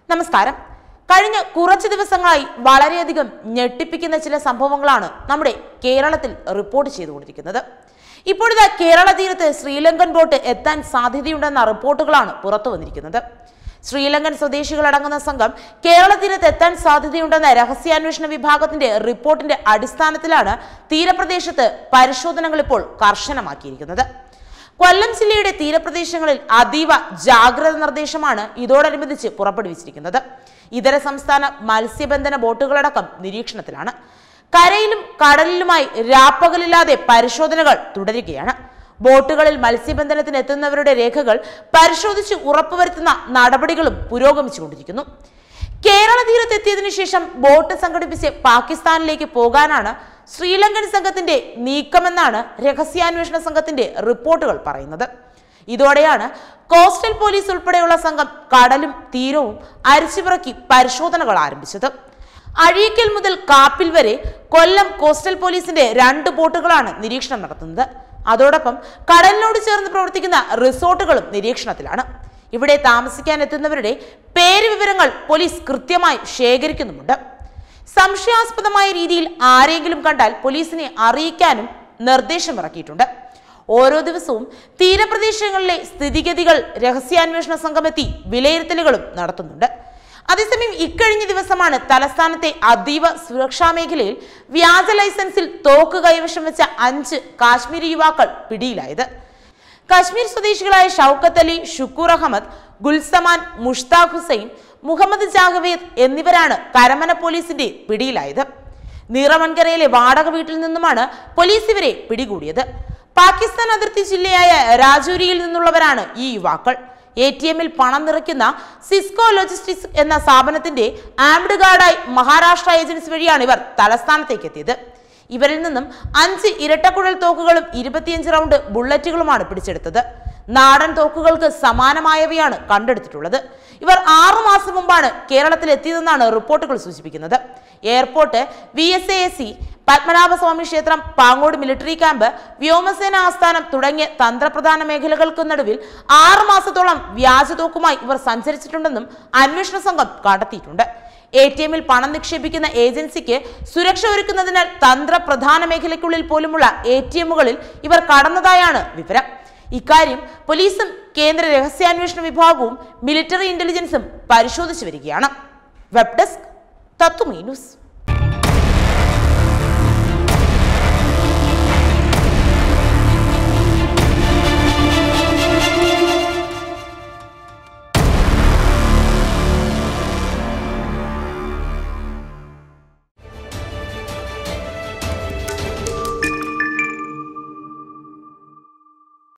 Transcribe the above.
നമസ്കാരം കഴിഞ്ഞ കുറച്ച് ദിവസങ്ങളായി വളരെയധികം ഞെട്ടിപ്പിക്കുന്ന ചില സംഭവങ്ങളാണ് നമ്മുടെ കേരളത്തിൽ റിപ്പോർട്ട് ചെയ്തുകൊണ്ടിരിക്കുന്നത് ഇപ്പോഴിതാ കേരള തീരത്ത് ശ്രീലങ്കൻ ബോട്ട് എത്താൻ സാധ്യതയുണ്ടെന്ന റിപ്പോർട്ടുകളാണ് പുറത്തു വന്നിരിക്കുന്നത് ശ്രീലങ്കൻ സ്വദേശികളടങ്ങുന്ന സംഘം കേരള തീരത്ത് എത്താൻ സാധ്യതയുണ്ടെന്ന രഹസ്യാന്വേഷണ വിഭാഗത്തിന്റെ റിപ്പോർട്ടിന്റെ അടിസ്ഥാനത്തിലാണ് തീരപ്രദേശത്ത് പരിശോധനകൾ ഇപ്പോൾ കർശനമാക്കിയിരിക്കുന്നത് കൊല്ലം ജില്ലയുടെ തീരപ്രദേശങ്ങളിൽ അതീവ ജാഗ്രത നിർദ്ദേശമാണ് ഇതോടനുബന്ധിച്ച് പുറപ്പെടുവിച്ചിരിക്കുന്നത് ഇതര സംസ്ഥാന മത്സ്യബന്ധന ബോട്ടുകളടക്കം നിരീക്ഷണത്തിലാണ് കരയിലും കടലിലുമായി രാപ്പകലില്ലാതെ പരിശോധനകൾ തുടരുകയാണ് ബോട്ടുകളിൽ മത്സ്യബന്ധനത്തിന് എത്തുന്നവരുടെ രേഖകൾ പരിശോധിച്ച് ഉറപ്പുവരുത്തുന്ന നടപടികളും പുരോഗമിച്ചുകൊണ്ടിരിക്കുന്നു കേരള തീരത്തെത്തിയതിനു ശേഷം ബോട്ട് സംഘടിപ്പിച്ച് പാകിസ്ഥാനിലേക്ക് പോകാനാണ് ശ്രീലങ്കൻ സംഘത്തിന്റെ നീക്കമെന്നാണ് രഹസ്യാന്വേഷണ സംഘത്തിന്റെ റിപ്പോർട്ടുകൾ പറയുന്നത് ഇതോടെയാണ് കോസ്റ്റൽ പോലീസ് ഉൾപ്പെടെയുള്ള സംഘം കടലും തീരവും അരിച്ചുപിറക്കി പരിശോധനകൾ ആരംഭിച്ചത് അഴീക്കൽ മുതൽ കാപ്പിൽ വരെ കൊല്ലം കോസ്റ്റൽ പോലീസിന്റെ രണ്ട് ബോട്ടുകളാണ് നിരീക്ഷണം നടത്തുന്നത് അതോടൊപ്പം കടലിനോട് ചേർന്ന് പ്രവർത്തിക്കുന്ന റിസോർട്ടുകളും നിരീക്ഷണത്തിലാണ് ഇവിടെ താമസിക്കാൻ എത്തുന്നവരുടെ പേര് വിവരങ്ങൾ പോലീസ് കൃത്യമായി ശേഖരിക്കുന്നുമുണ്ട് സംശയാസ്പദമായ രീതിയിൽ ആരെങ്കിലും കണ്ടാൽ പോലീസിനെ അറിയിക്കാനും നിർദ്ദേശമിറക്കിയിട്ടുണ്ട് ഓരോ ദിവസവും തീരപ്രദേശങ്ങളിലെ സ്ഥിതിഗതികൾ രഹസ്യാന്വേഷണ സംഘമെത്തി വിലയിരുത്തലുകളും നടത്തുന്നുണ്ട് അതേസമയം ഇക്കഴിഞ്ഞ ദിവസമാണ് തലസ്ഥാനത്തെ അതീവ സുരക്ഷാ മേഖലയിൽ വ്യാജ ലൈസൻസിൽ തോക്ക് കൈവശം വെച്ച അഞ്ച് കാശ്മീരി യുവാക്കൾ പിടിയിലായത് കശ്മീർ സ്വദേശികളായ ഷൗക്കത്ത് അലി ഷുക്കൂർ അഹമ്മദ് ഗുൽസമാൻ മുഷ്താഖ് ഹുസൈൻ മുഹമ്മദ് ജാഹവേദ് എന്നിവരാണ് കരമന പോലീസിന്റെ പിടിയിലായത് നീറമൻകരയിലെ വാടക വീട്ടിൽ നിന്നുമാണ് പോലീസ് ഇവരെ പിടികൂടിയത് പാകിസ്ഥാൻ അതിർത്തി ജില്ലയായ രാജൌരിയിൽ നിന്നുള്ളവരാണ് ഈ യുവാക്കൾ എ ടി എമ്മിൽ പണം നിറയ്ക്കുന്ന സിസ്കോ ലോജിസ്റ്റിക്സ് എന്ന സ്ഥാപനത്തിന്റെ ആംഡ് ഗാർഡായി മഹാരാഷ്ട്ര ഏജൻസി വഴിയാണ് ഇവർ തലസ്ഥാനത്തേക്ക് എത്തിയത് ഇവരിൽ നിന്നും അഞ്ച് ഇരട്ടക്കുഴൽ തോക്കുകളും ഇരുപത്തിയഞ്ച് റൗണ്ട് ബുള്ളറ്റുകളുമാണ് പിടിച്ചെടുത്തത് നാടൻ തോക്കുകൾക്ക് സമാനമായവയാണ് കണ്ടെടുത്തിട്ടുള്ളത് ഇവർ ആറു മാസം മുമ്പാണ് കേരളത്തിൽ എത്തിയതെന്നാണ് റിപ്പോർട്ടുകൾ സൂചിപ്പിക്കുന്നത് airport V S A C Padmanabhaswamy ക്ഷേത്രം പാങ്ങോട് മിലിറ്ററി ക്യാമ്പ് വ്യോമസേന ആസ്ഥാനം തുടങ്ങിയ തന്ത്രപ്രധാന മേഖലകൾക്ക് നടുവിൽ ആറു മാസത്തോളം വ്യാജതോക്കുമായി ഇവർ സഞ്ചരിച്ചിട്ടുണ്ടെന്നും അന്വേഷണ സംഘം കണ്ടെത്തിയിട്ടുണ്ട് എ ടി എമ്മിൽ പണം നിക്ഷേപിക്കുന്ന ഏജൻസിക്ക് സുരക്ഷ ഒരുക്കുന്നതിനാൽ തന്ത്രപ്രധാന മേഖലയ്ക്കുള്ളിൽ പോലുമുള്ള എ ടി എമ്മുകളിൽ ഇവർ കടന്നതായാണ് വിവരം ഇക്കാര്യം പോലീസും കേന്ദ്ര രഹസ്യാന്വേഷണ വിഭാഗവും മിലിറ്ററി ഇന്റലിജൻസും പരിശോധിച്ചു വരികയാണ് വെബ് ഡെസ്ക് തത്തുമീ ന്യൂസ്